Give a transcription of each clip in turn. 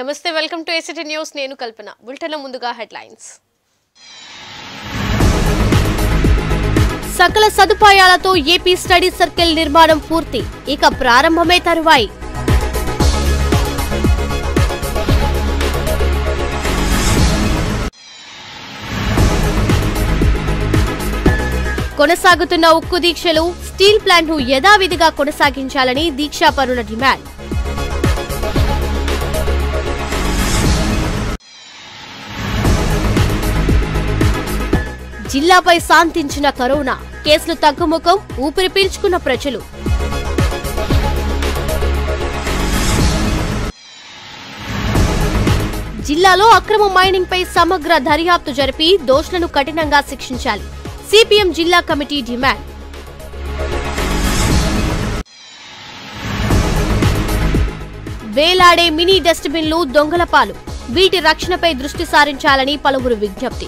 నమస్తే welcome to ACT news నేను కల్పన బులెటిన్లో ముందుగా హెడ్లైన్స్ సకల సదుపాయాలతో ఏపీ స్టడీ సర్కిల్ నిర్మాణం పూర్తి ఇక ప్రారంభమే తరువాయి కొనసాగుతున్న ఉక్కు దీక్షలు స్టీల్ ప్లాంట్ను యథావిధిగా కొనసాగించాలని దీక్షాపరుల డిమాండ్ జిల్లాపై శాంతించిన కరోనా కేసులు తగ్గుముఖం ఊపిరి పీల్చుకున్న ప్రజలు జిల్లాలో అక్రమ మైనింగ్ పై సమగ్ర దర్యాప్తు జరిపి దోషులను కఠినంగా శిక్షించాలి సిపిఎం జిల్లా కమిటీ డిమాండ్ వేలాడే మినీ డస్ట్బిన్లు దొంగల పాలు వీటి రక్షణపై దృష్టి సారించాలని పలువురు విజ్ఞప్తి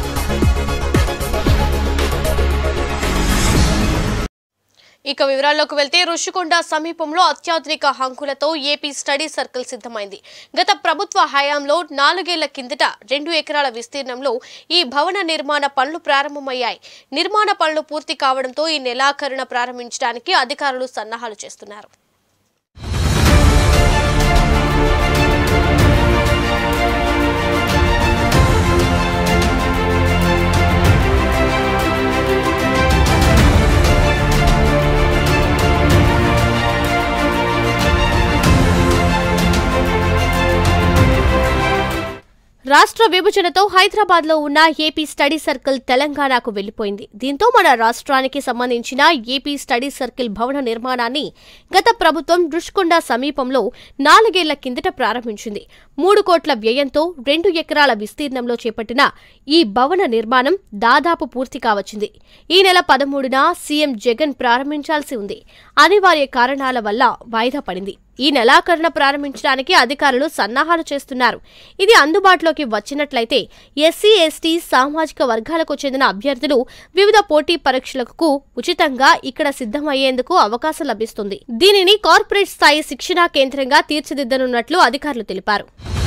ఇక వివరాల్లోకి వెళ్తే ఋషికొండ సమీపంలో అత్యాధునిక హంకులతో ఏపీ స్టడీ సర్కిల్ సిద్ధమైంది గత ప్రభుత్వ హయాంలో నాలుగేళ్ల కిందట రెండు ఎకరాల విస్తీర్ణంలో ఈ భవన నిర్మాణ పనులు ప్రారంభమయ్యాయి నిర్మాణ పనులు పూర్తి కావడంతో ఈ నెలాఖరున ప్రారంభించడానికి అధికారులు సన్నాహాలు చేస్తున్నారు రాష్ట్ర విభజనతో హైదరాబాద్ లో ఉన్న ఏపీ స్టడీ సర్కిల్ తెలంగాణకు వెళ్లిపోయింది దీంతో మన రాష్ట్రానికి సంబంధించిన ఏపీ స్టడీ సర్కిల్ భవన నిర్మాణాన్ని గత ప్రభుత్వం రుషికొండ సమీపంలో నాలుగేళ్ల కిందట ప్రారంభించింది మూడు కోట్ల వ్యయంతో రెండు ఎకరాల విస్తీర్ణంలో చేపట్టిన ఈ భవన నిర్మాణం దాదాపు పూర్తి కావచ్చింది ఈ నెల పదమూడున సీఎం జగన్ ప్రారంభించాల్సి ఉంది అనివార్య కారణాల వల్ల వాయిదా పడింది ఈ నెలాఖరున ప్రారంభించడానికి అధికారులు సన్నాహాలు చేస్తున్నారు ఇది అందుబాటులోకి వచ్చినట్లయితే ఎస్సీ ఎస్టీ సామాజిక వర్గాలకు చెందిన అభ్యర్థులు వివిధ పోటీ పరీక్షలకు ఉచితంగా ఇక్కడ సిద్ధమయ్యేందుకు అవకాశం లభిస్తుంది దీనిని కార్పొరేట్ స్థాయి శిక్షణా కేంద్రంగా తీర్చిదిద్దనున్నట్లు అధికారులు తెలిపారు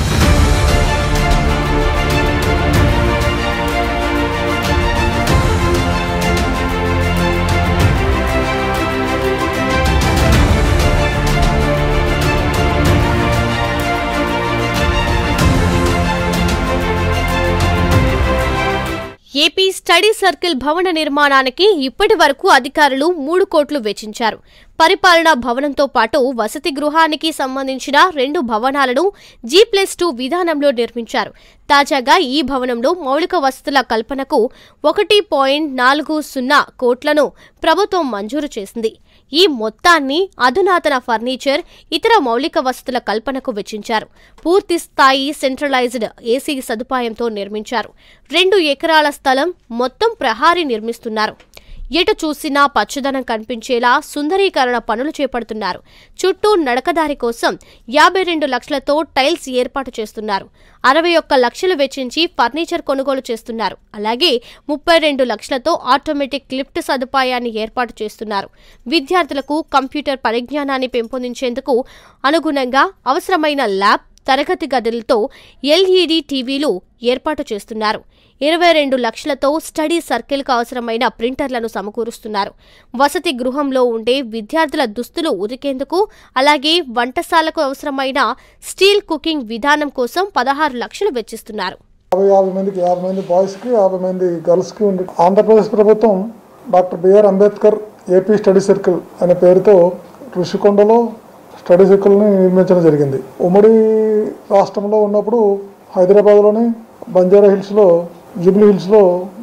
ఏపీ స్టడీ సర్కిల్ భవన నిర్మాణానికి ఇప్పటి వరకు అధికారులు మూడు కోట్లు వెచ్చించారు పరిపాలనా భవనంతో పాటు వసతి గృహానికి సంబంధించిన రెండు భవనాలను జీ ప్లస్ టూ విధానంలో నిర్మించారు తాజాగా ఈ భవనంలో మౌలిక వసతుల కల్పనకు ఒకటి పాయింట్ నాలుగు సున్నా కోట్లను ప్రభుత్వం మంజూరు చేసింది ఈ మొత్తాన్ని అధునాతన ఫర్నిచర్ ఇతర మౌలిక వసతుల కల్పనకు వెచ్చించారు పూర్తి స్థాయి సెంట్రలైజ్డ్ ఏసీ సదుపాయంతో నిర్మించారు రెండు ఎకరాల స్థలం మొత్తం ప్రహారీ నిర్మిస్తున్నారు ఎటు చూసినా పచ్చదనం కనిపించేలా సుందరీకరణ పనులు చేపడుతున్నారు చుట్టూ నడకదారి కోసం యాభై రెండు లక్షలతో టైల్స్ ఏర్పాటు చేస్తున్నారు అరవై ఒక్క లక్షలు వెచ్చించి ఫర్నిచర్ కొనుగోలు చేస్తున్నారు అలాగే ముప్పై రెండు లక్షలతో ఆటోమేటిక్ లిఫ్ట్ సదుపాయాన్ని ఏర్పాటు చేస్తున్నారు విద్యార్థులకు కంప్యూటర్ పరిజ్ఞానాన్ని పెంపొందించేందుకు అనుగుణంగా అవసరమైన ల్యాబ్ తరగతి గదులతో ఎల్ఈడి టీవీలు ఏర్పాటు చేస్తున్నారు ఇరవై రెండు లక్షలతో స్టడీ సర్కిల్కు అవసరమైన ప్రింటర్లను సమకూరుస్తున్నారు వసతి గృహంలో ఉండే విద్యార్థుల దుస్తులు ఉతికేందుకు అలాగే వంటశాలకు అవసరమైన స్టీల్ కుకింగ్ విధానం కోసం పదహారు లక్షలు వెచ్చిస్తున్నారు యాభై యాభై మందికి యాభై మంది బాయ్స్కి యాభై మంది గర్ల్స్కి ఉంది ఆంధ్రప్రదేశ్ ప్రభుత్వం doctor BR Ambedkar AP study circle అనే పేరుతో ఋషికొండలో స్టడీ సర్కిల్ని నిర్మించడం జరిగింది ఉమ్మడి రాష్ట్రంలో ఉన్నప్పుడు హైదరాబాద్లోని బంజారా హిల్స్లో జూబ్లీ హిల్స్లో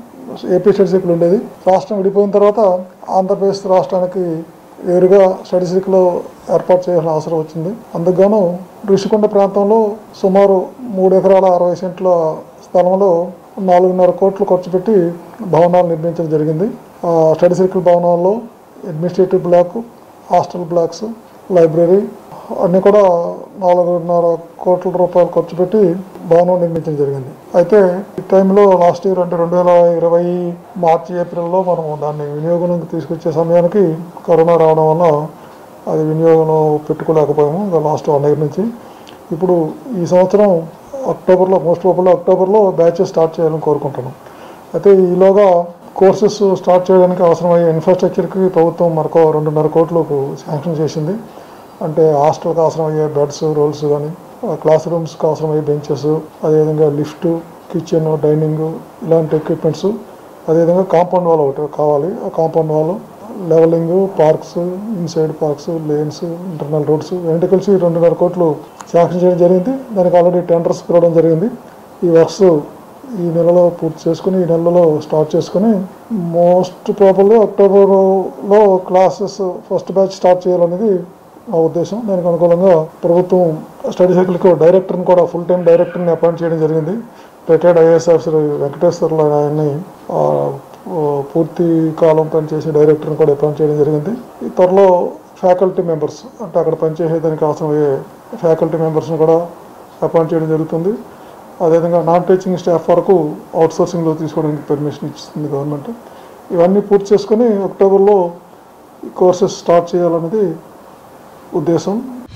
ఏపీ స్టడీ సర్కిల్ ఉండేది రాష్ట్రం విడిపోయిన తర్వాత ఆంధ్రప్రదేశ్ రాష్ట్రానికి వేరుగా స్టడీ సర్కిల్ ఏర్పాటు చేయాల్సిన అవసరం వచ్చింది అందుకుగాను ఋషికొండ ప్రాంతంలో సుమారు మూడు ఎకరాల అరవై సెంట్ల స్థలంలో నాలుగున్నర కోట్లు ఖర్చు పెట్టి భవనాలు నిర్మించడం జరిగింది ఆ స్టడీ సర్కిల్ భవనాల్లో administrative block hostel blocks library అన్నీ కూడా నాలుగున్నర కోట్ల రూపాయలు ఖర్చు పెట్టి భవనం నిర్మించడం జరిగింది అయితే ఈ టైంలో లాస్ట్ ఇయర్ అంటే రెండు వేల ఇరవై మార్చి ఏప్రిల్లో మనం దాన్ని వినియోగంలోకి తీసుకొచ్చే సమయానికి కరోనా రావడం వల్ల అది వినియోగంలో పెట్టుకోలేకపోయాము ఇంకా లాస్ట్ వన్ ఇయర్ నుంచి ఇప్పుడు ఈ సంవత్సరం అక్టోబర్లో మోస్ట్ ప్రాబుల్లో అక్టోబర్లో బ్యాచెస్ స్టార్ట్ చేయాలని కోరుకుంటున్నాం అయితే ఈలోగా కోర్సెస్ స్టార్ట్ చేయడానికి అవసరమయ్యే ఇన్ఫ్రాస్ట్రక్చర్కి ప్రభుత్వం మరొక రెండున్నర కోట్లకు శాంక్షన్ చేసింది అంటే హాస్టల్కి అవసరమయ్యే బెడ్స్ రోల్స్ కానీ క్లాస్ రూమ్స్కి అవసరమయ్యే బెంచెస్ అదేవిధంగా లిఫ్ట్ కిచెన్ డైనింగ్ ఇలాంటి ఎక్విప్మెంట్స్ అదేవిధంగా కాంపౌండ్ వాల్ ఒకటి కావాలి ఆ compound wall levelling parks inside parks lanes internal roads ఇవన్నీ కలిసి రెండున్నర కోట్లు శాంక్షన్ చేయడం జరిగింది దానికి ఆల్రెడీ టెండర్స్ పిలవడం జరిగింది ఈ వర్క్స్ ఈ నెలలో పూర్తి చేసుకుని ఈ నెలలో స్టార్ట్ చేసుకుని మోస్ట్ ప్రాబుల్ అక్టోబర్లో క్లాసెస్ ఫస్ట్ బ్యాచ్ స్టార్ట్ చేయాలనేది మా ఉద్దేశం దానికి అనుకూలంగా ప్రభుత్వం స్టడీ సర్కిల్కి డైరెక్టర్ని కూడా ఫుల్ టైం డైరెక్టర్ని అపాయింట్ చేయడం జరిగింది రిటైర్డ్ ఐఏఎస్ ఆఫీసర్ వెంకటేశ్వర్లు ఆయన్ని ఆ, పూర్తి కాలం పనిచేసే డైరెక్టర్ని కూడా అపాయింట్ చేయడం జరిగింది ఈ త్వరలో ఫ్యాకల్టీ మెంబర్స్ అంటే అక్కడ పనిచేసేదానికి అవసరమయ్యే ఫ్యాకల్టీ మెంబర్స్ని కూడా అపాయింట్ చేయడం జరుగుతుంది అదేవిధంగా నాన్ టీచింగ్ స్టాఫ్ వరకు అవుట్ సోర్సింగ్లో తీసుకోవడానికి పర్మిషన్ ఇస్తుంది గవర్నమెంట్ ఇవన్నీ పూర్తి చేసుకొని అక్టోబర్లో ఈ కోర్సెస్ స్టార్ట్ చేయాలన్నది ఉద్దేశం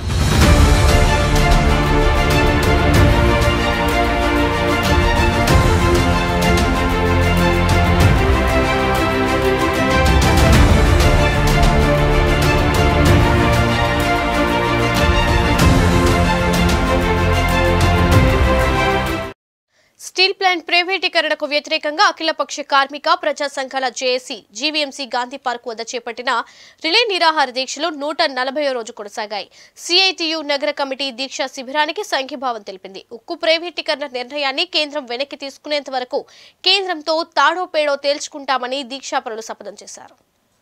స్టీల్ ప్లాంట్ ప్రైవేటీకరణకు వ్యతిరేకంగా అఖిలపక్ష కార్మిక ప్రజా సంఘాల జేఏసీ జీవీఎంసీ గాంధీ పార్క్ వద్ద చేపట్టిన రిలే నిరాహార దీక్షలు నూట నలభై రోజు కొనసాగాయి సిఐటియు నగర కమిటీ దీక్షా శిబిరానికి సంఘీభావం తెలిపింది ఉక్కు ప్రైవేటీకరణ నిర్ణయాన్ని కేంద్రం వెనక్కి తీసుకునేంత వరకు కేంద్రంతో తాడో పేడో తేల్చుకుంటామని దీక్షాపరులు శపథం చేశారు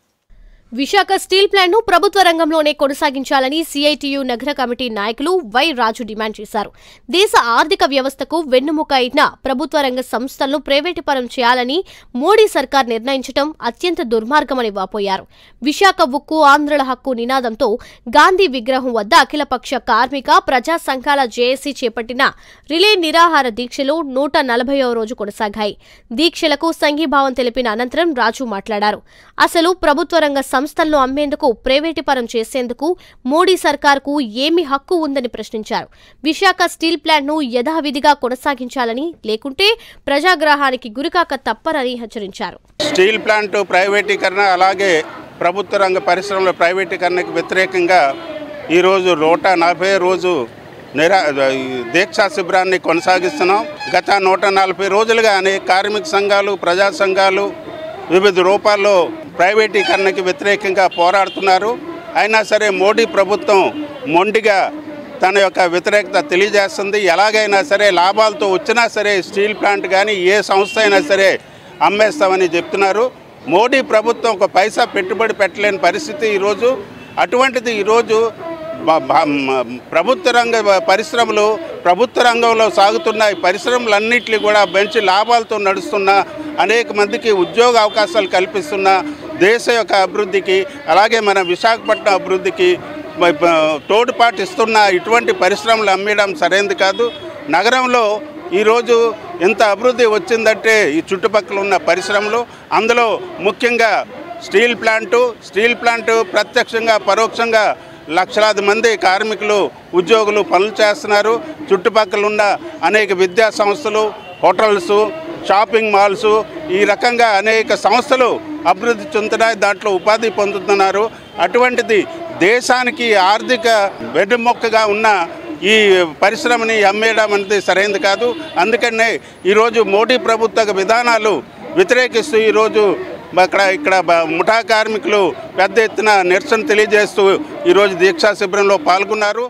విశాఖ స్టీల్ ప్లాంట్ను ప్రభుత్వ రంగంలోనే కొనసాగించాలని సిఐటియు నగర కమిటీ నాయకులు వై రాజు డిమాండ్ చేశారు దేశ ఆర్థిక వ్యవస్థకు వెన్నుముక అయిన ప్రభుత్వ రంగ సంస్థలను ప్రైవేటుపరం చేయాలని మోడీ సర్కార్ నిర్ణయించడం అత్యంత దుర్మార్గమని వాపోయారు విశాఖ ఉక్కు ఆంధ్రుల హక్కు నినాదంతో గాంధీ విగ్రహం వద్ద అఖిలపక్ష కార్మిక ప్రజా సంఘాల జేఏసీ చేపట్టిన రిలే నిరాహార దీక్షలు నూట నలభైవ రోజు కొనసాగాయి దీక్షలకు సంఘీభావం తెలిపిన అనంతరం రాజు మాట్లాడారు అసలు ప్రభుత్వ రంగ సంస్థలను అమ్మేందుకు ప్రైవేటీపరం చేసేందుకు మోడీ సర్కార్కు ఏమి హక్కు ఉందని ప్రశ్నించారు విశాఖ స్టీల్ ప్లాంట్ను యథావిధిగా కొనసాగించాలని లేకుంటే ప్రజాగ్రహానికి గురికాక తప్పరని హెచ్చరించారు స్టీల్ ప్లాంట్ ప్రైవేటీకరణ అలాగే ప్రభుత్వ రంగ పరిశ్రమల ప్రైవేటీకరణకు వ్యతిరేకంగా ఈరోజు నూట నలభై రోజు నిరా ఈ దీక్షా శిబిరాన్ని కొనసాగిస్తున్నాం గత నూట నలభై రోజులుగా అనేక కార్మిక సంఘాలు ప్రజా సంఘాలు వివిధ రూపాల్లో ప్రైవేటీకరణకి వ్యతిరేకంగా పోరాడుతున్నారు అయినా సరే మోడీ ప్రభుత్వం మొండిగా తన యొక్క వ్యతిరేకత తెలియజేస్తుంది ఎలాగైనా సరే లాభాలతో వచ్చినా సరే స్టీల్ ప్లాంట్ కానీ ఏ సంస్థ అయినా సరే అమ్మేస్తామని చెప్తున్నారు మోడీ ప్రభుత్వం ఒక పైసా పెట్టుబడి పెట్టలేని పరిస్థితి ఈరోజు అటువంటిది ఈరోజు బ- బ- మ- ప్రభుత్వ రంగ పరిశ్రమలు ప్రభుత్వ రంగంలో సాగుతున్న ఈ పరిశ్రమలన్నింటినీ కూడా మంచి లాభాలతో నడుస్తున్న అనేక మందికి ఉద్యోగ అవకాశాలు కల్పిస్తున్న దేశ యొక్క అభివృద్ధికి అలాగే మన విశాఖపట్నం అభివృద్ధికి మ- ప- తోడ్పాటు ఇస్తున్న ఇటువంటి పరిశ్రమలు అమ్మేయడం సరైనది కాదు నగరంలో ఈరోజు ఎంత అభివృద్ధి వచ్చిందంటే ఈ చుట్టుపక్కల ఉన్న పరిశ్రమలు అందులో ముఖ్యంగా స్టీల్ ప్లాంటు స్టీల్ ప్లాంటు ప్రత్యక్షంగా పరోక్షంగా లక్షలాది మంది కార్మికులు ఉద్యోగులు పనులు చేస్తున్నారు చుట్టుపక్కల ఉన్న అనేక విద్యా సంస్థలు హోటల్స్ షాపింగ్ మాల్స్ ఈ రకంగా అనేక సంస్థలు అభివృద్ధి చెందుతున్నాయి దాంట్లో ఉపాధి పొందుతున్నారు అటువంటిది దేశానికి ఆర్థిక వెన్నుమొక్కగా ఉన్న ఈ పరిశ్రమని అమ్మేయడం అనేది సరైనది కాదు అందుకనే ఈరోజు మోడీ ప్రభుత్వ విధానాలు వ్యతిరేకిస్తూ ఈరోజు అక్కడ ఇక్కడ బ- ముఠా కార్మికులు పెద్ద ఎత్తున నిరసన తెలియజేస్తూ ఈరోజు దీక్షా శిబిరంలో పాల్గొన్నారు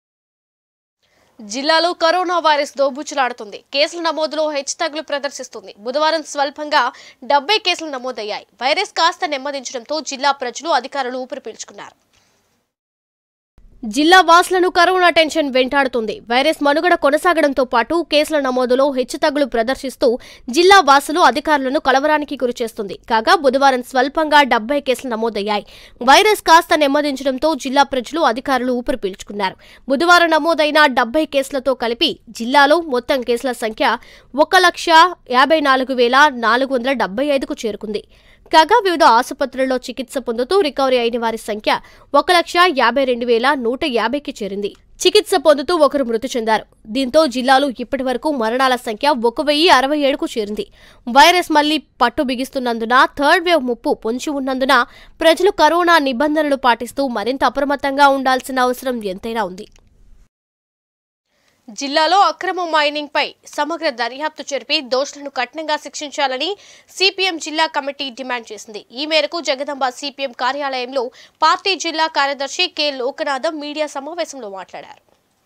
జిల్లాలో కరోనా వైరస్ దోబుచ్చులాడుతుంది కేసుల నమోదులో హెచ్చుతగ్గులు ప్రదర్శిస్తుంది బుధవారం స్వల్పంగా డెబ్బై కేసులు నమోదయ్యాయి వైరస్ కాస్త నెమ్మదించడంతో జిల్లా ప్రజలు అధికారులు ఊపిరి పీల్చుకున్నారు జిల్లా వాసులను కరోనా టెన్షన్ వెంటాడుతుంది వైరస్ మనుగడ కొనసాగడంతో పాటు కేసుల నమోదులో హెచ్చుతగ్గులు ప్రదర్శిస్తూ జిల్లా వాసులు అధికారులను కలవరానికి గురిచేస్తుంది కాగా బుధవారం స్వల్పంగా డెబ్బై కేసులు నమోదయ్యాయి వైరస్ కాస్త నెమ్మదించడంతో జిల్లా ప్రజలు అధికారులు ఊపిరి పీల్చుకున్నారు బుధవారం నమోదైన డెబ్బై కేసులతో కలిపి జిల్లాలో మొత్తం కేసుల సంఖ్య ఒక లక్ష యాభై నాలుగు వేల నాలుగు వందల డెబ్బై ఐదుకు చేరుకుంది కాగా వివిధ ఆసుపత్రుల్లో చికిత్స పొందుతూ రికవరీ అయిన వారి సంఖ్య ఒక లక్ష యాభై రెండు వేల నూట యాభైకి చేరింది చికిత్స పొందుతూ ఒకరు మృతి చెందారు దీంతో జిల్లాలో ఇప్పటి వరకు మరణాల సంఖ్య ఒక వెయ్యి అరవై ఏడుకు చేరింది వైరస్ మళ్లీ పట్టు బిగిస్తున్నందున థర్డ్ వేవ్ ముప్పు పొంచి ఉన్నందున ప్రజలు కరోనా నిబంధనలు పాటిస్తూ మరింత అప్రమత్తంగా ఉండాల్సిన అవసరం ఎంతైనా ఉంది జిల్లాలో అక్రమ మైనింగ్ పై సమగ్ర దర్యాప్తు జరిపి దోషులను కఠినంగా శిక్షించాలని సిపిఎం జిల్లా కమిటీ డిమాండ్ చేసింది ఈ మేరకు జగదంబ సిపిఎం కార్యాలయంలో పార్టీ జిల్లా కార్యదర్శి కె లోకనాథం మీడియా సమావేశంలో మాట్లాడారు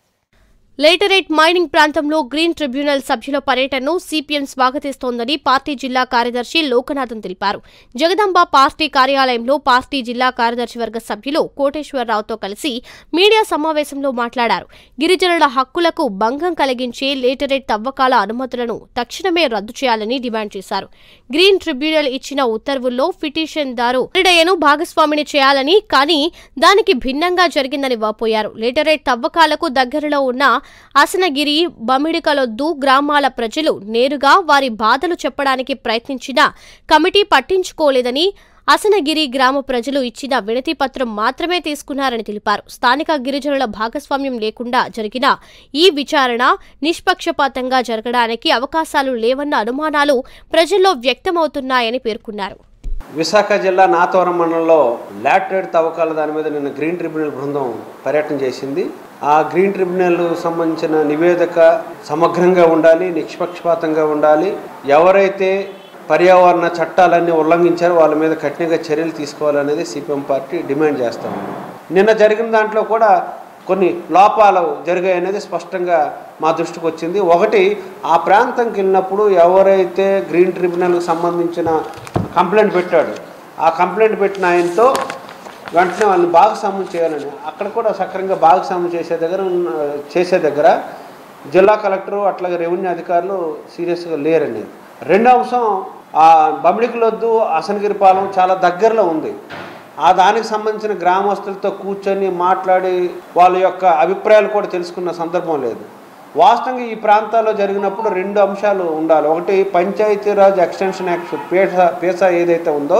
లేటరేట్ మైనింగ్ ప్రాంతంలో గ్రీన్ ట్రిబ్యునల్ సభ్యుల పర్యటనను సిపిఎం స్వాగతిస్తోందని పార్టీ జిల్లా కార్యదర్శి లోకనాథన్ తెలిపారు జగదాంబ పార్టీ కార్యాలయంలో పార్టీ జిల్లా కార్యదర్శి వర్గ సభ్యులు కోటేశ్వరరావుతో కలిసి మీడియా సమావేశంలో మాట్లాడారు గిరిజనుల హక్కులకు భంగం కలిగించే లేటరేట్ తవ్వకాల అనుమతులను తక్షణమే రద్దు చేయాలని డిమాండ్ చేశారు గ్రీన్ ట్రిబ్యునల్ ఇచ్చిన ఉత్తర్వుల్లో పిటిషన్దారు హరిడయ్యను భాగస్వామిని చేయాలని కానీ దానికి భిన్నంగా జరిగిందని వాపోయారు లేటరేట్ తవ్వకాలకు దగ్గరలో ఉన్న అసనగిరి బమిడికలొద్దు గ్రామాల ప్రజలు నేరుగా వారి బాధలు చెప్పడానికి ప్రయత్నించినా కమిటీ పట్టించుకోలేదని అసనగిరి గ్రామ ప్రజలు ఇచ్చిన వినతి పత్రం మాత్రమే తీసుకున్నారని తెలిపారు స్థానిక గిరిజనుల భాగస్వామ్యం లేకుండా జరిగిన ఈ విచారణ నిష్పక్షపాతంగా జరగడానికి అవకాశాలు లేవన్న అనుమానాలు ప్రజల్లో వ్యక్తమవుతున్నాయని పేర్కొన్నారు విశాఖ జిల్లా నాతవరం మండలంలో లాటరేట్ తవ్వకాల దాని మీద నిన్న గ్రీన్ ట్రిబ్యునల్ బృందం పర్యటన చేసింది ఆ గ్రీన్ ట్రిబ్యునల్ సంబంధించిన నివేదిక సమగ్రంగా ఉండాలి నిష్పక్షపాతంగా ఉండాలి ఎవరైతే పర్యావరణ చట్టాలన్నీ ఉల్లంఘించారో వాళ్ళ మీద కఠినంగా చర్యలు తీసుకోవాలనేది సిపిఎం పార్టీ డిమాండ్ చేస్తా ఉంది నిన్న జరిగిన దాంట్లో కూడా కొన్ని లోపాలు జరిగాయనేది స్పష్టంగా మా దృష్టికి వచ్చింది ఒకటి ఆ ప్రాంతంకి వెళ్ళినప్పుడు ఎవరైతే గ్రీన్ ట్రిబ్యునల్కి సంబంధించిన కంప్లైంట్ పెట్టాడు ఆ కంప్లైంట్ పెట్టిన ఆయనతో వెంటనే వాళ్ళని భాగస్వామ్యం చేయాలని అక్కడ కూడా సక్రంగా భాగస్వామ్యం చేసే దగ్గర ఉన్న- చేసే దగ్గర జిల్లా కలెక్టరు అట్లాగే రెవెన్యూ అధికారులు సీరియస్గా లేరండి రెండో అంశం ఆ బమిడికలొద్దు అసనగిరిపాలెం చాలా దగ్గరలో ఉంది ఆ దానికి సంబంధించిన గ్రామస్తులతో కూర్చొని మాట్లాడి వాళ్ళ యొక్క అభిప్రాయాలు కూడా తెలుసుకున్న సందర్భం లేదు వాస్తవంగా ఈ ప్రాంతాల్లో జరిగినప్పుడు రెండు అంశాలు ఉండాలి ఒకటి Panchayati Raj extension act PESA PESA ఏదైతే ఉందో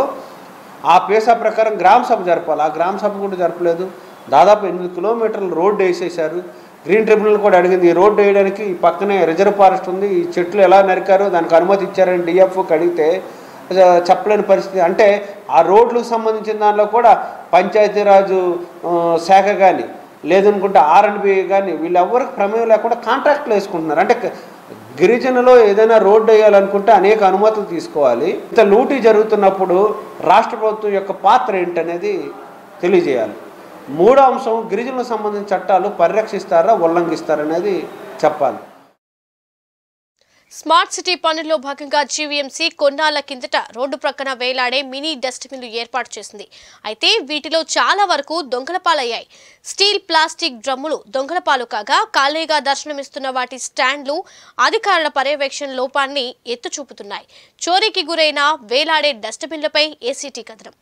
ఆ పేసా ప్రకారం గ్రామ సభ జరపాలి ఆ గ్రామ సభ కూడా జరపలేదు దాదాపు ఎనిమిది కిలోమీటర్లు రోడ్డు వేసేశారు గ్రీన్ ట్రిబ్యునల్ కూడా అడిగింది ఈ రోడ్డు వేయడానికి ఈ పక్కనే రిజర్వ్ ఫారెస్ట్ ఉంది ఈ చెట్లు ఎలా నరికారో దానికి అనుమతి ఇచ్చారని డిఎఫ్కి అడిగితే ఆ, చెప్పలేని పరిస్థితి అంటే ఆ రోడ్లకు సంబంధించిన దానిలో కూడా పంచాయతీరాజు ఆ, శాఖ కానీ లేదనుకుంటే ఆర్ఎండ్బి కానీ వీళ్ళెవ్వరికి ప్రమేయం లేకుండా కాంట్రాక్ట్లు వేసుకుంటున్నారు అంటే క- గిరిజనలో ఏదైనా రోడ్డు వేయాలనుకుంటే అనేక అనుమతులు తీసుకోవాలి ఇంత లూటీ జరుగుతున్నప్పుడు రాష్ట్ర ప్రభుత్వం యొక్క పాత్ర ఏంటనేది తెలియజేయాలి మూడో అంశం గిరిజనులకు సంబంధించిన చట్టాలు పరిరక్షిస్తారా ఉల్లంఘిస్తారనేది చెప్పాలి స్మార్ట్ సిటీ పనుల్లో భాగంగా జీవీఎంసీ కొన్నాళ్ల కిందట రోడ్డు ప్రక్కన వేలాడే మినీ డస్ట్బిన్లు ఏర్పాటు చేసింది అయితే వీటిలో చాలా వరకు దొంగలపాలయ్యాయి స్టీల్ ప్లాస్టిక్ డ్రమ్ములు దొంగలపాలు కాగా ఖాళీగా దర్శనమిస్తున్న వాటి స్టాండ్లు అధికారుల పర్యవేక్షణ లోపాన్ని ఎత్తు చూపుతున్నాయి చోరీకి గురైన వేలాడే డస్ట్బిన్లపై ఏసీటీ కథనం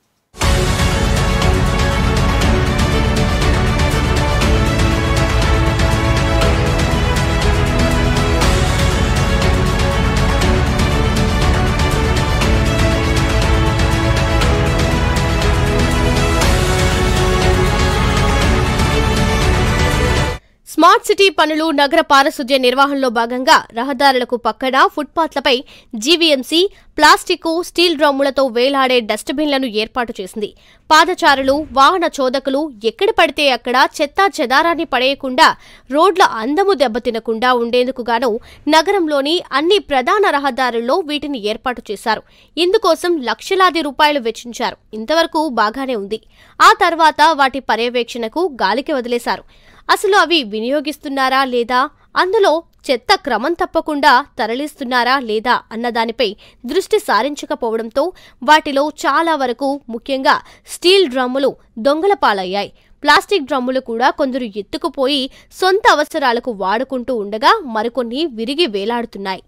స్మార్ట్ సిటీ పనులు నగర పారిశుధ్య నిర్వహణలో భాగంగా రహదారులకు పక్కన ఫుట్పాత్లపై జీవీఎంసీ ప్లాస్టిక్ స్టీల్ డ్రమ్ములతో వేలాడే డస్ట్బిన్లను ఏర్పాటు చేసింది పాదచారులు వాహన చోదకులు ఎక్కడ పడితే అక్కడ చెత్తా చెదారాన్ని పడేయకుండా రోడ్ల అందము దెబ్బతినకుండా ఉండేందుకు గాను నగరంలోని అన్ని ప్రధాన రహదారుల్లో వీటిని ఏర్పాటు చేశారు ఇందుకోసం లక్షలాది రూపాయలు వెచ్చించారు ఇంతవరకు బాగానే ఉంది ఆ తర్వాత వాటి పర్యవేక్షణకు గాలికి వదిలేశారు అసలు అవి వినియోగిస్తున్నారా లేదా అందులో చెత్త క్రమం తప్పకుండా తరలిస్తున్నారా లేదా అన్న దానిపై దృష్టి సారించకపోవడంతో వాటిలో చాలా వరకు ముఖ్యంగా స్టీల్ డ్రమ్ములు దొంగల పాలయ్యాయి ప్లాస్టిక్ డ్రమ్ములు కూడా కొందరు ఎత్తుకుపోయి సొంత అవసరాలకు వాడుకుంటూ ఉండగా మరికొన్ని విరిగి వేలాడుతున్నాయి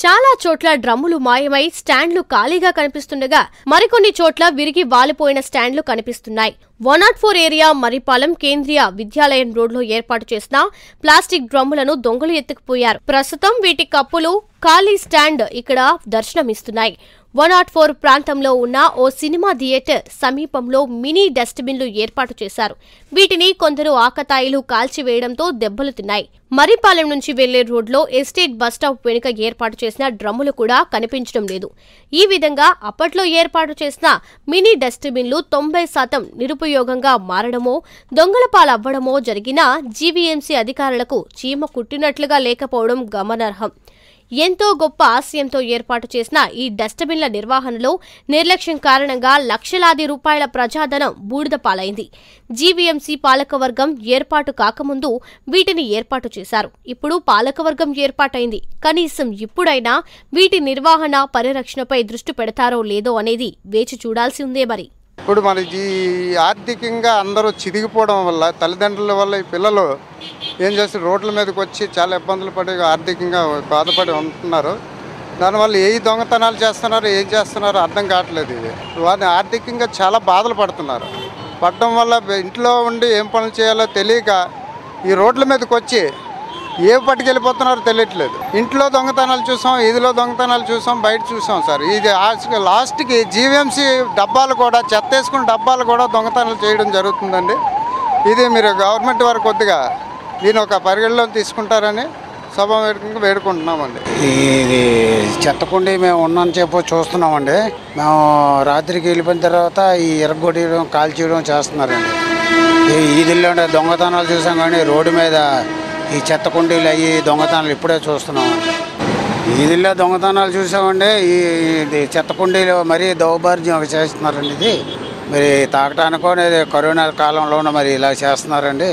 చాలా చోట్ల డ్రమ్ములు మాయమై స్టాండ్లు ఖాళీగా కనిపిస్తుండగా మరికొన్ని చోట్ల విరిగి వాలిపోయిన స్టాండ్లు కనిపిస్తున్నాయి one naught four area Marripalem Kendriya Vidyalaya రోడ్లో ఏర్పాటు చేసిన ప్లాస్టిక్ డ్రమ్ములను దొంగలు ఎత్తుకుపోయారు ప్రస్తుతం వీటి కప్పులు ఖాళీ స్టాండ్ ఇక్కడ దర్శనమిస్తున్నాయి వన్ నాట్ ఫోర్ ప్రాంతంలో ఉన్న ఓ సినిమా థియేటర్ సమీపంలో మినీ డస్ట్బిన్లు ఏర్పాటు చేశారు వీటిని కొందరు ఆకతాయిలు కాల్చివేయడంతో దెబ్బలు తిన్నాయి మరిపాలెం నుంచి వెళ్లే రోడ్లో ఎస్టేట్ బస్టాప్ వెనుక ఏర్పాటు చేసిన డ్రమ్ములు కూడా కనిపించడం లేదు ఈ విధంగా అప్పట్లో ఏర్పాటు చేసిన మినీ డస్ట్బిన్లు తొంభై శాతం నిరుపయోగంగా మారడమో దొంగల పాలవ్వడమో జరిగినా జీవీఎంసీ అధికారులకు చీమ కుట్టినట్లుగా లేకపోవడం గమనార్హం ఎంతో గొప్ప ఆశయంతో ఏర్పాటు చేసిన ఈ డస్ట్బిన్ల నిర్వహణలో నిర్లక్ష్యం కారణంగా లక్షలాది రూపాయల ప్రజాధనం బూడిద పాలైంది జీవీఎంసీ పాలకవర్గం ఏర్పాటు కాకముందు వీటిని ఏర్పాటు చేశారు ఇప్పుడు పాలకవర్గం ఏర్పాటైంది కనీసం ఇప్పుడైనా వీటి నిర్వహణ పరిరక్షణపై దృష్టి పెడతారో లేదో అనేది వేచి చూడాల్సి ఉందే మరి ఇప్పుడు మనకి ఈ ఆర్థికంగా అందరూ చిదిగిపోవడం వల్ల తల్లిదండ్రుల వల్ల ఈ పిల్లలు ఏం చేస్తారు రోడ్ల మీదకి వచ్చి చాలా ఇబ్బందులు పడి ఆర్థికంగా బాధపడి ఉంటున్నారు దానివల్ల ఏ దొంగతనాలు చేస్తున్నారు ఏం చేస్తున్నారో అర్థం కావట్లేదు ఇది వారిని ఆర్థికంగా చాలా బాధలు పడుతున్నారు పడడం వల్ల ఇంట్లో ఉండి ఏం పనులు చేయాలో తెలియక ఈ రోడ్ల మీదకి వచ్చి ఏ పట్టుకెళ్ళిపోతున్నారో తెలియట్లేదు ఇంట్లో దొంగతనాలు చూసాం ఇదిలో దొంగతనాలు చూసాం బయట చూసాం సార్ ఇది లాస్ట్- లాస్ట్కి జీవీఎంసీ డబ్బాలు కూడా చెత్త వేసుకున్న డబ్బాలు కూడా దొంగతనాలు చేయడం జరుగుతుందండి ఇది మీరు గవర్నమెంట్ వారు కొద్దిగా దీని ఒక పరిగణలో తీసుకుంటారని సభ వేడుకగా వేడుకుంటున్నామండి ఇది చెత్తకుండి మేము ఉన్నాను చెప్పు చూస్తున్నామండి మేము రాత్రికి వెళ్ళిపోయిన తర్వాత ఈ ఎరగొట్టడం కాల్ చేయడం చేస్తున్నారండి ఈ ఈదిల్లో ఉండే దొంగతనాలు చూసాం కానీ రోడ్డు మీద ఈ చెత్త కుండీలు అయ్యి దొంగతనాలు ఇప్పుడే చూస్తున్నామండి ఈదిల్లో దొంగతనాలు చూసామండి ఈ ఇది చెత్త కుండీలు మరీ దౌర్భాగ్యం చేస్తున్నారండి ఇది మరి తాగటానికో ఇది కరోనా కాలంలోనూ మరి ఇలా చేస్తున్నారండి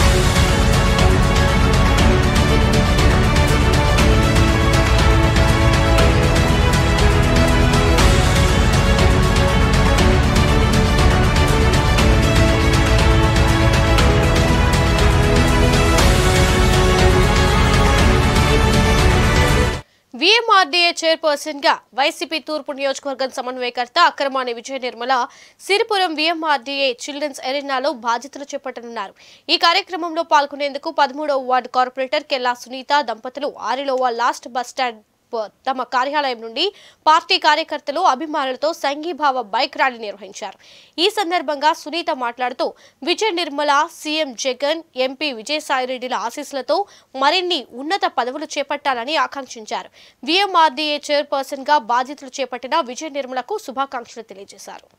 వీఎంఆర్డీఏ చైర్పర్సన్ గా వైసీపీ తూర్పు నియోజకవర్గం సమన్వయకర్త అక్రమాని విజయ నిర్మల సిరిపురం వీఎంఆర్డీఏ చిల్డ్రన్స్ ఎరెనాలో బాధ్యతలు చేపట్టనున్నారు ఈ కార్యక్రమంలో పాల్గొనేందుకు పదమూడవ వార్డు కార్పొరేటర్ కెల్లా సునీత దంపతులు ఆరిలోవా లాస్ట్ బస్ స్టాండ్ ప- తమ కార్యాలయం నుండి పార్టీ కార్యకర్తలు అభిమానులతో సంఘీభావ బైక్ ర్యాలీ నిర్వహించారు ఈ సందర్భంగా సునీత మాట్లాడుతూ విజయ నిర్మల సీఎం జగన్ ఎంపీ విజయసాయిరెడ్డిల ఆశీస్సులతో మరిన్ని ఉన్నత పదవులు చేపట్టాలని ఆకాంక్షించారు వీఎంఆర్డీఏ చైర్పర్సన్ గా బాధ్యతలు చేపట్టిన విజయ నిర్మలకు శుభాకాంక్షలు తెలియజేశారు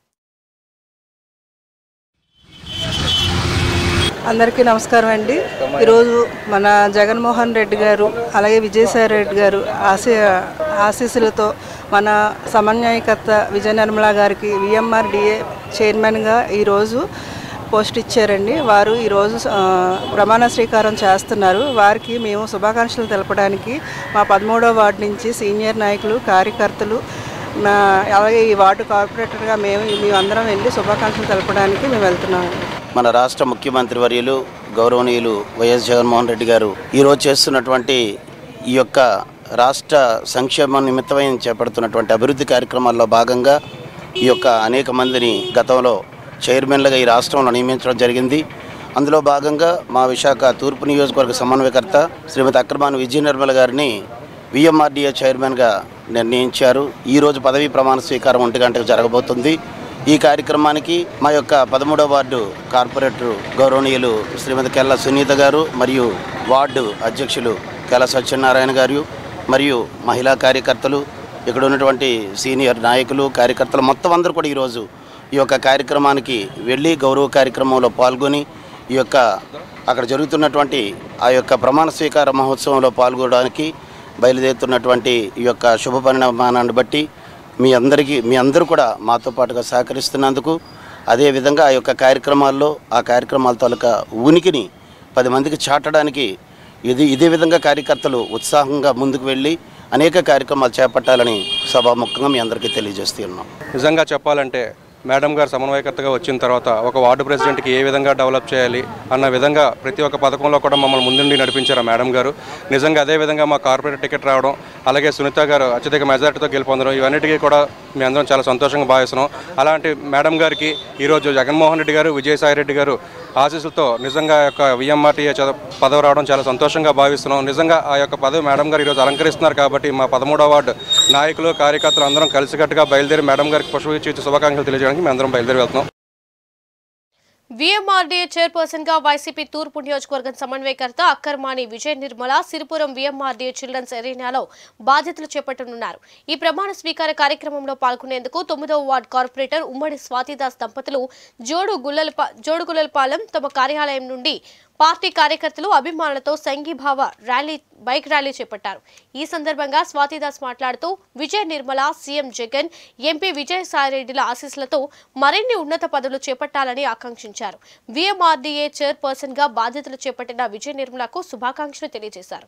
అందరికీ నమస్కారం అండి ఈరోజు మన జగన్మోహన్ రెడ్డి గారు అలాగే విజయసాయి రెడ్డి గారు ఆశీ ఆశీస్సులతో మన సమన్వయకర్త విజయ నిర్మల గారికి విఎంఆర్డిఏ చైర్మన్గా ఈరోజు పోస్ట్ ఇచ్చారండి వారు ఈరోజు ఆ, ప్రమాణ స్వీకారం చేస్తున్నారు వారికి మేము శుభాకాంక్షలు తెలపడానికి మా పదమూడవ వార్డు నుంచి సీనియర్ నాయకులు కార్యకర్తలు మా అలాగే ఈ వార్డు కార్పొరేటర్గా మేము మేమందరం వెళ్ళి శుభాకాంక్షలు తెలపడానికి మేము వెళ్తున్నాము మన రాష్ట్ర ముఖ్యమంత్రి వర్యులు గౌరవనీయులు వైఎస్ జగన్మోహన్ రెడ్డి గారు ఈరోజు చేస్తున్నటువంటి ఈ యొక్క రాష్ట్ర సంక్షేమ నిమిత్తమై చేపడుతున్నటువంటి అభివృద్ధి కార్యక్రమాల్లో భాగంగా ఈ యొక్క అనేక మందిని గతంలో చైర్మన్లుగా ఈ రాష్ట్రంలో నియమించడం జరిగింది అందులో భాగంగా మా విశాఖ తూర్పు నియోజకవర్గ సమన్వయకర్త శ్రీమతి అక్రమాన్ విజయ నిర్మల గారిని విఎంఆర్డీఏ చైర్మన్గా నిర్ణయించారు ఈరోజు పదవీ ప్రమాణ స్వీకారం ఒంటి గంటకు జరగబోతుంది ఈ కార్యక్రమానికి మా యొక్క పదమూడవ వార్డు కార్పొరేటర్ గౌరవనీయులు శ్రీమతి కెల్ల సునీత గారు మరియు వార్డు అధ్యక్షులు కెల్ల సత్యనారాయణ గారు మరియు మహిళా కార్యకర్తలు ఇక్కడ ఉన్నటువంటి సీనియర్ నాయకులు కార్యకర్తలు మొత్తం అందరూ కూడా ఈరోజు ఈ యొక్క కార్యక్రమానికి వెళ్ళి గౌరవ కార్యక్రమంలో పాల్గొని ఈ యొక్క అక్కడ జరుగుతున్నటువంటి ఆ యొక్క ప్రమాణ స్వీకార మహోత్సవంలో పాల్గొనడానికి బయలుదేరుతున్నటువంటి ఈ యొక్క శుభ పరిణామాన్ని బట్టి మీ అందరికీ మీ అందరూ కూడా మాతో పాటుగా సహకరిస్తున్నందుకు అదేవిధంగా ఆ యొక్క కార్యక్రమాల్లో ఆ కార్యక్రమాల తాలూకా ఉనికిని పది మందికి చాటడానికి ఇది ఇదే విధంగా కార్యకర్తలు ఉత్సాహంగా ముందుకు వెళ్ళి అనేక కార్యక్రమాలు చేపట్టాలని సభాముఖంగా మీ అందరికీ తెలియజేస్తూ ఉన్నాం నిజంగా చెప్పాలంటే మేడం గారు సమన్వయకర్తగా వచ్చిన తర్వాత ఒక వార్డు ప్రెసిడెంట్కి ఏ విధంగా డెవలప్ చేయాలి అన్న విధంగా ప్రతి ఒక్క పథకంలో కూడా మమ్మల్ని ముందుండి నడిపించారు ఆ మేడం గారు నిజంగా అదే విధంగా మా కార్పొరేట్ టికెట్ రావడం అలాగే సునీత గారు అత్యధిక మెజార్టీతో గెలుపొందడం ఇవన్నిటికీ కూడా మీ అందరం చాలా సంతోషంగా భావిస్తున్నాం అలాంటి మేడం గారికి ఈరోజు జగన్మోహన్ రెడ్డి గారు విజయసాయి రెడ్డి గారు ఆశీస్సులతో నిజంగా ఆ యొక్క విఎంఆర్టీఏ చద- పదవి రావడం చాలా సంతోషంగా భావిస్తున్నాం నిజంగా ఆ యొక్క పదవి మేడం గారు ఈరోజు అలంకరిస్తున్నారు కాబట్టి మా పదమూడవ వార్డు నాయకులు కార్యకర్తలు అందరం కలిసికట్టుగా బయలుదేరి మేడం గారికి పుష్పగుచ్చి శుభాకాంక్షలు తెలియజేయడానికి మేము అందరం బయలుదేరి వెళ్తున్నాం వీఎంఆర్డీఏ చైర్పర్సన్ గా వైసీపీ తూర్పు నియోజకవర్గం సమన్వయకర్త అక్కర్మాని విజయ నిర్మల సిరిపురం వీఎంఆర్డీఏ చిల్డ్రన్స్ ఎరీనాలో బాధ్యతలు చేపట్టనున్నారు ఈ ప్రమాణ స్వీకార కార్యక్రమంలో పాల్గొనేందుకు తొమ్మిదవ వార్డు కార్పొరేటర్ ఉమ్మడి స్వాతిదాస్ దంపతులు జోడు గుల్లలపా జోడుగుల్లలపాలెం తమ కార్యాలయం నుండి పార్టీ కార్యకర్తలు అభిమానులతో సంఘీభావ ర్యాలీ బైక్ ర్యాలీ చేపట్టారు ఈ సందర్భంగా స్వాతిదాస్ మాట్లాడుతూ విజయ నిర్మల సీఎం జగన్ ఎంపీ విజయసాయిరెడ్డిల ఆశీస్సులతో మరిన్ని ఉన్నత పదవులు చేపట్టాలని ఆకాంక్షించారు వీఎంఆర్డీఏ చైర్పర్సన్ గా బాధ్యతలు చేపట్టిన విజయ నిర్మలకు శుభాకాంక్షలు తెలియజేశారు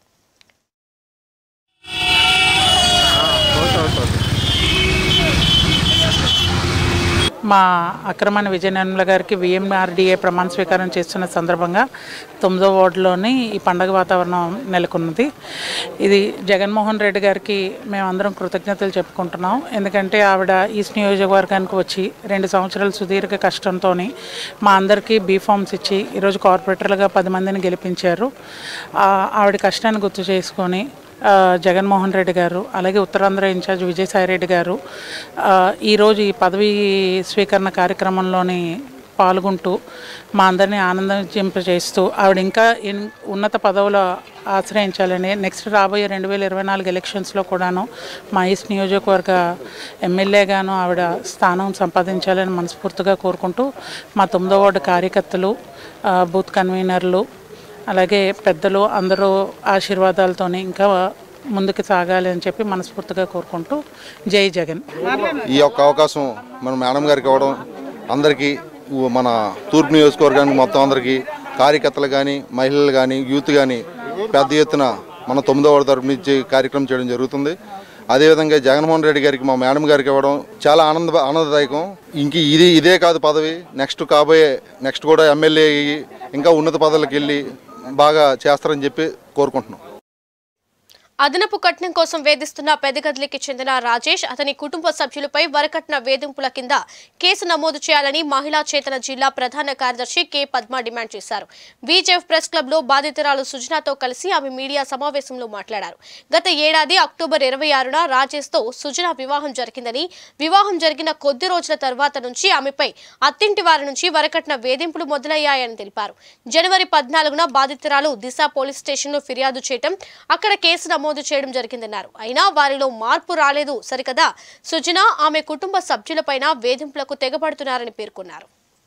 మా అక్రమాన విజయ నిర్మల గారికి విఎంఆర్డీఏ ప్రమాణ స్వీకారం చేస్తున్న సందర్భంగా తొమ్మిదో వార్డులోని ఈ పండగ వాతావరణం నెలకొన్నది ఇది జగన్మోహన్ రెడ్డి గారికి మేమందరం కృతజ్ఞతలు చెప్పుకుంటున్నాం ఎందుకంటే ఆవిడ ఈస్ట్ నియోజకవర్గానికి వచ్చి రెండు సంవత్సరాల సుదీర్ఘ కష్టంతో మా అందరికీ బీ ఫామ్స్ ఇచ్చి ఈరోజు కార్పొరేటర్లుగా పది మందిని గెలిపించారు ఆ, ఆవిడ కష్టాన్ని గుర్తు చేసుకొని ఆ, జగన్మోహన్ రెడ్డి గారు అలాగే ఉత్తరాంధ్ర ఇన్ఛార్జ్ విజయసాయి రెడ్డి గారు ఆ, ఈరోజు ఈ పదవీ స్వీకరణ కార్యక్రమంలోని పాల్గొంటూ మా అందరినీ ఆనందింపజేస్తూ ఆవిడ ఇంకా ఇన్- ఉన్నత పదవులు ఆశ్రయించాలని నెక్స్ట్ రాబోయే రెండు వేల ఇరవై నాలుగు ఎలక్షన్స్లో కూడాను మా ఈస్ట్ నియోజకవర్గ ఎమ్మెల్యేగాను ఆవిడ స్థానం సంపాదించాలని మనస్ఫూర్తిగా కోరుకుంటూ మా తొమ్మిదో వార్డు కార్యకర్తలు ఆ, బూత్ కన్వీనర్లు అలాగే పెద్దలు అందరూ ఆశీర్వాదాలతోని ఇంకా ముందుకు సాగాలి అని చెప్పి మనస్ఫూర్తిగా కోరుకుంటూ జై జగన్ ఈ యొక్క అవకాశం మన మేడం గారికి ఇవ్వడం అందరికీ ఊ- మన తూర్పు నియోజకవర్గానికి మొత్తం అందరికీ కార్యకర్తలు కానీ మహిళలు కానీ యూత్ కానీ పెద్ద ఎత్తున మన తొమ్మిదో వార్డు తరపు నుంచి కార్యక్రమం చేయడం జరుగుతుంది అదేవిధంగా జగన్మోహన్ రెడ్డి గారికి మా మేడం గారికి ఇవ్వడం చాలా ఆనంద ఆనందదాయకం ఇంక ఇది ఇదే కాదు పదవి నెక్స్ట్ కాబోయే నెక్స్ట్ కూడా ఎమ్మెల్యే అయ్యి ఇంకా ఉన్నత పదవులకు వెళ్ళి బాగా చేస్తారని చెప్పి కోరుకుంటున్నాం అదనపు కట్నం కోసం వేధిస్తున్న పెద్దగదిలికి చెందిన రాజేష్ అతని కుటుంబ సభ్యులపై వరకట్న వేధింపుల కింద కేసు నమోదు చేయాలని మహిళా చేతన జిల్లా ప్రధాన కార్యదర్శి కె పద్మ డిమాండ్ చేశారు బీజేఎఫ్ ప్రెస్ క్లబ్ లో బాధితురాలు సుజనాతో కలిసి ఆమె మీడియా సమావేశంలో మాట్లాడారు గత ఏడాది అక్టోబర్ ఇరవై ఆరున రాజేష్ తో సుజన వివాహం జరిగిందని వివాహం జరిగిన కొద్ది రోజుల తర్వాత నుంచి ఆమెపై అత్తింటి వారి నుంచి వరకట్న వేధింపులు మొదలయ్యాయని తెలిపారు జనవరి పద్నాలుగున బాధితురాలు దిశ పోలీస్ స్టేషన్లో ఫిర్యాదు చేయడం అక్కడ కేసు నమోదు చేయడం జరిగిందన్నారు అయినా వారిలో మార్పు రాలేదు సరికదా సుజన ఆమె కుటుంబ సభ్యులపైన వేధింపులకు తెగబడుతున్నారని పేర్కొన్నారు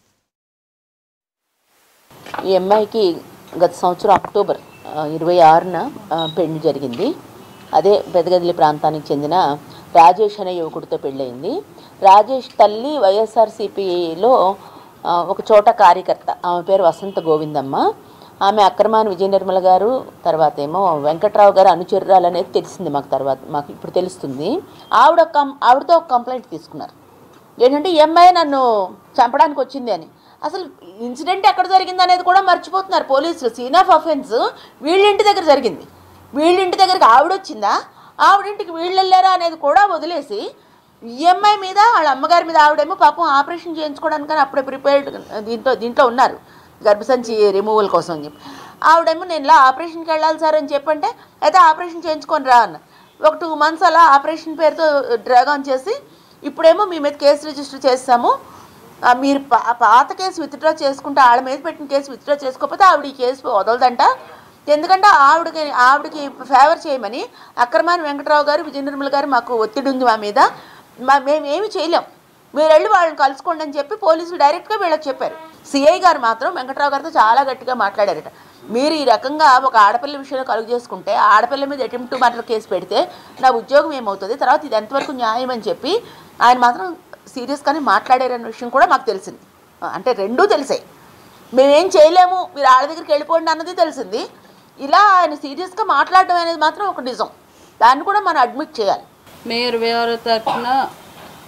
ఈ అమ్మాయికి గత సంవత్సరం అక్టోబర్ ఆ, ఇరవై ఆరున ఆ, పెళ్లి జరిగింది అదే పెదగదిలి ప్రాంతానికి చెందిన రాజేష్ అనే యువకుడితో పెళ్ళయింది రాజేష్ తల్లి వైఎస్ఆర్సీపీలో ఒక చోట కార్యకర్త ఆమె పేరు వసంత గోవిందమ్మ ఆమె అక్రమాన్ విజయ నిర్మల గారు తర్వాత ఏమో వెంకట్రావు గారు అనుచరురాలు అనేది తెలిసింది మాకు తర్వాత మాకు ఇప్పుడు తెలుస్తుంది ఆవిడ ఒక కం ఆవిడతో ఒక కంప్లైంట్ తీసుకున్నారు ఏంటంటే ఈ అమ్మాయి నన్ను చంపడానికి వచ్చింది అని అసలు ఇన్సిడెంట్ ఎక్కడ జరిగింది అనేది కూడా మర్చిపోతున్నారు పోలీసులు సీన్ ఆఫ్ అఫెన్స్ వీళ్ళ ఇంటి దగ్గర జరిగింది వీళ్ళ ఇంటి దగ్గరికి ఆవిడ వచ్చిందా ఆవిడింటికి వీళ్ళు వెళ్ళారా అనేది కూడా వదిలేసి ఈఎంఐ మీద వాళ్ళ అమ్మగారి మీద ఆవిడేమో పాపం ఆపరేషన్ చేయించుకోవడానికి అప్పుడే ప్రిపేర్డ్ దీంట్లో దీంట్లో ఉన్నారు గర్భసంచి రిమూవల్ కోసం అని చెప్పి ఆవిడేమో నేను ఇలా ఆపరేషన్కి వెళ్ళాలి సార్ అని చెప్పంటే అయితే ఆపరేషన్ చేయించుకొని రా అన్న ఒక టూ మంత్స్ అలా ఆపరేషన్ పేరుతో డ్రాగ్ ఆన్ చేసి ఇప్పుడేమో మీ మీద కేసు రిజిస్టర్ చేస్తాము ఆ, మీరు పా- పాత కేసు విత్డ్రా చేసుకుంటే ఆవిడ మీద పెట్టిన కేసు విత్డ్రా చేసుకోకపోతే ఆవిడ ఈ కేసు వదలదంట ఎందుకంటే ఆవిడకి ఆవిడకి ఫేవర్ చేయమని అక్రమాని వెంకటరావు గారు విజయ నిర్మల గారు మాకు ఒత్తిడి ఉంది మా మీద మా మేము ఏమి చేయలేం మీరు వెళ్ళి వాళ్ళని కలుసుకోండి అని చెప్పి పోలీసులు డైరెక్ట్గా వీళ్ళకి చెప్పారు సిఐ గారు మాత్రం వెంకట్రావు గారితో చాలా గట్టిగా మాట్లాడారట మీరు ఈ రకంగా ఒక ఆడపిల్ల విషయంలో కలుగు చేసుకుంటే ఆ ఆడపిల్ల మీద అటెంప్ట్ మర్డర్ కేసు పెడితే నా ఉద్యోగం ఏమవుతుంది తర్వాత ఇది ఎంతవరకు న్యాయం అని చెప్పి ఆయన మాత్రం సీరియస్గానే మాట్లాడారన్న విషయం కూడా మాకు తెలిసింది అంటే రెండూ తెలిసాయి మేమేం చేయలేము మీరు ఆడ దగ్గరికి వెళ్ళిపోండి అన్నది తెలిసింది ఇలా ఆయన సీరియస్గా మాట్లాడడం అనేది మాత్రం ఒక నిజం దాన్ని కూడా మనం అడ్మిట్ చేయాలి మేయర్ వేరే తరఫున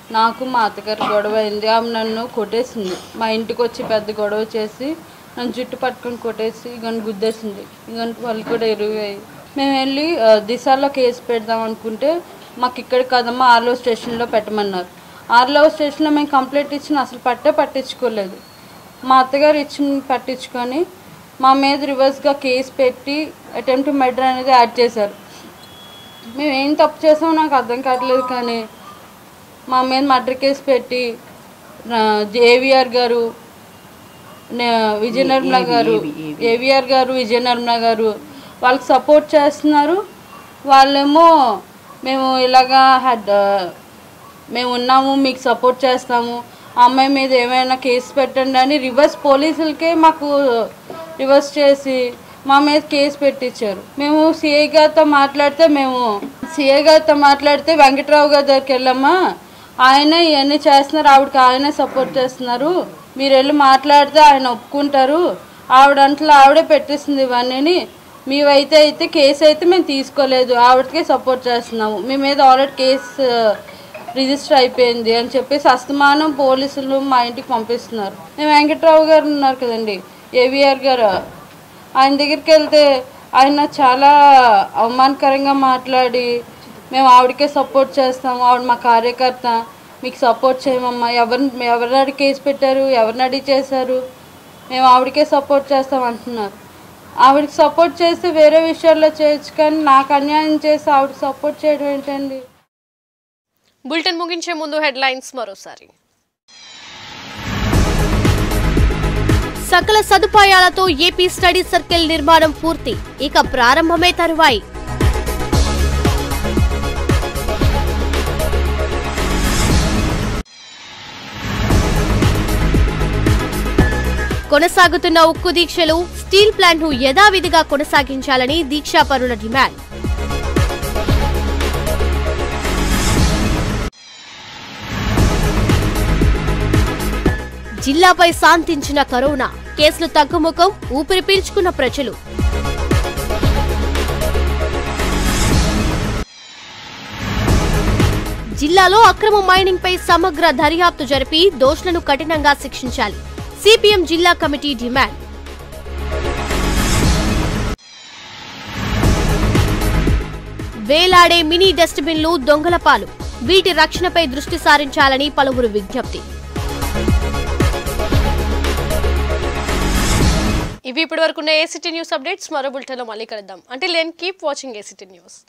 నాకు మా అత్తగారు గొడవ అయింది ఆమె నన్ను కొట్టేసింది మా ఇంటికి వచ్చి పెద్ద గొడవ చేసి నన్ను జుట్టు పట్టుకొని కొట్టేసి ఇగని గుద్దేసింది ఇగని వాళ్ళు కూడా ఎరుగాయి మేము వెళ్ళి ఆ, దిశలో కేసు పెడదాం అనుకుంటే మాకు ఇక్కడ కదమ్మా ఆర్లో స్టేషన్లో పెట్టమన్నారు ఆర్లో స్టేషన్లో మేము కంప్లైంట్ ఇచ్చిన అసలు పట్టే పట్టించుకోలేదు మా అత్తగారు ఇచ్చిన పట్టించుకొని మా మీద రివర్స్గా కేసు పెట్టి అటెంప్ట్ మర్డర్ అనేది యాడ్ చేశారు మేము ఏం తప్పు చేసామో నాకు అర్థం కావట్లేదు కానీ మా మీద మర్డర్ కేసు పెట్టి ఏవిఆర్ గారు నే- విజయ నిర్మల గారు ఏవిఆర్ గారు విజయ నిర్మల గారు వాళ్ళకి సపోర్ట్ చేస్తున్నారు వాళ్ళేమో మేము ఇలాగా హెడ్ మేము ఉన్నాము మీకు సపోర్ట్ చేస్తాము ఆ అమ్మాయి మీద ఏమైనా కేసు పెట్టండి అని రివర్స్ పోలీసులకే మాకు రివర్స్ చేసి మా మీద కేసు పెట్టించారు మేము సిఐ గారితో మాట్లాడితే మేము సిఐ గారితో మాట్లాడితే వెంకట్రావు గారి దగ్గరికి వెళ్ళామా ఆయన ఇవన్నీ చేస్తున్నారు ఆవిడకి ఆయనే సపోర్ట్ చేస్తున్నారు మీరు వెళ్ళి మాట్లాడితే ఆయన ఒప్పుకుంటారు ఆవిడ అంట్లో ఆవిడే పెట్టిస్తుంది ఇవన్నీ మీవైతే అయితే కేసు అయితే మేము తీసుకోలేదు ఆవిడకే సపోర్ట్ చేస్తున్నాము మీ మీద ఆల్రెడీ కేసు రిజిస్టర్ అయిపోయింది అని చెప్పేసి అస్తమానం పోలీసులు మా ఇంటికి పంపిస్తున్నారు మేము వెంకట్రావు గారు ఉన్నారు కదండి ఏవిఆర్ గారు ఆయన దగ్గరికి వెళ్తే ఆయన చాలా అవమానకరంగా మాట్లాడి మేము ఆవిడకే సపోర్ట్ చేస్తాము ఆవిడ మా కార్యకర్త మీకు సపోర్ట్ చేయమమ్మా ఎవరిని ఎవరిని అడిగి కేసు పెట్టారు ఎవరిని అడిగి చేశారు మేము ఆవిడకే సపోర్ట్ చేస్తాం అంటున్నారు ఆవిడకి సపోర్ట్ చేస్తే వేరే విషయాల్లో చేయొచ్చు కానీ నాకు అన్యాయం చేసి ఆవిడకి సపోర్ట్ చేయడం ఏంటండి బులెటిన్ ముగించే ముందు హెడ్లైన్స్ మరోసారి సకల సదుపాయాలతో ఏపీ స్టడీ సర్కిల్ నిర్మాణం పూర్తి ఇక ప్రారంభమే తరువాయి కొనసాగుతున్న ఉక్కు దీక్షలు స్టీల్ ప్లాంట్ ను యథావిధిగా కొనసాగించాలని దీక్షాపరుల డిమాండ్ జిల్లాపై శాంతించిన కరోనా కేసులు తగ్గుముఖం ఊపిరి పీల్చుకున్న ప్రజలు జిల్లాలో అక్రమ మైనింగ్ పై సమగ్ర దర్యాప్తు జరిపి దోషులను కఠినంగా శిక్షించాలి సిపిఎం జిల్లా కమిటీ డిమాండ్ వేలాడే మినీ డస్ట్బిన్లు దొంగల పాలు వీటి రక్షణపై దృష్టి సారించాలని పలువురు విజ్ఞప్తి ఇవి ఇప్పటి వరకు ఉన్న ఏసిటీ న్యూస్ అప్డేట్స్ మరో బులెటిన్లో మళ్ళీ కలుద్దాం అంటే లెన్ keep watching ACT news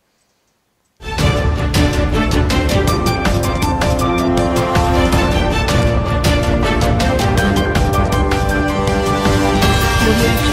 audio